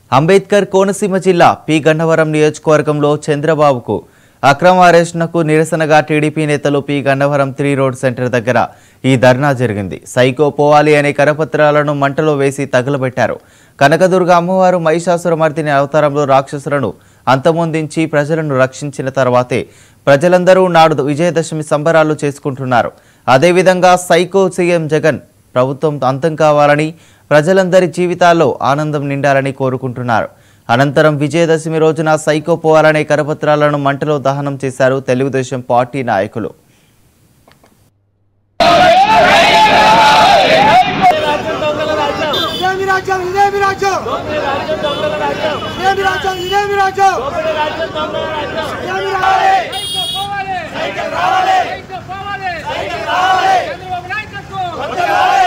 అంబేద్కర్ కోనసీమ జిల్లా పి గన్నవరం నియోజకవర్గంలో చంద్రబాబుకు అక్రమ అరెస్టునకు నిరసనగా టీడీపీ నేతలు P Gannavaram three road centre దగ్గర ఈ ధర్నా జరిగింది సైకో పోవాలి అనే కరపత్రాలను మంటలో వేసి తగులబెట్టారు కనకదుర్గ అమ్మవారు మహిషాసురమర్దిని అవతారంలో రాక్షసులను అంతమొందించి ప్రజలను రక్షించిన తర్వాతే ప్రజలందరూ నాడు విజయదశమి సంబరాలు చేసుకుంటున్నారు అదేవిధంగా సైకో సీఎం జగన్ ప్రభుత్వం అంతం కావాలని ప్రజలందరి జీవితాల్లో ఆనందం నిండాలని కోరుకుంటున్నారు అనంతరం విజయదశమి రోజున సైకో పోవాలనే కరపత్రాలను మంటలో దహనం చేశారు తెలుగుదేశం పార్టీ నాయకులు ఇదేమి రాజ్యం ఇదేమి రాజ్యం ఇదేమి రాజ్యం ఇదేమి రాజ్యం ఇదేమి రాజ్యం సైకిల్ రావాలి సైకిల్ రావాలి సైకిల్ రావాలి చంద్రబాబు నాయకత్వం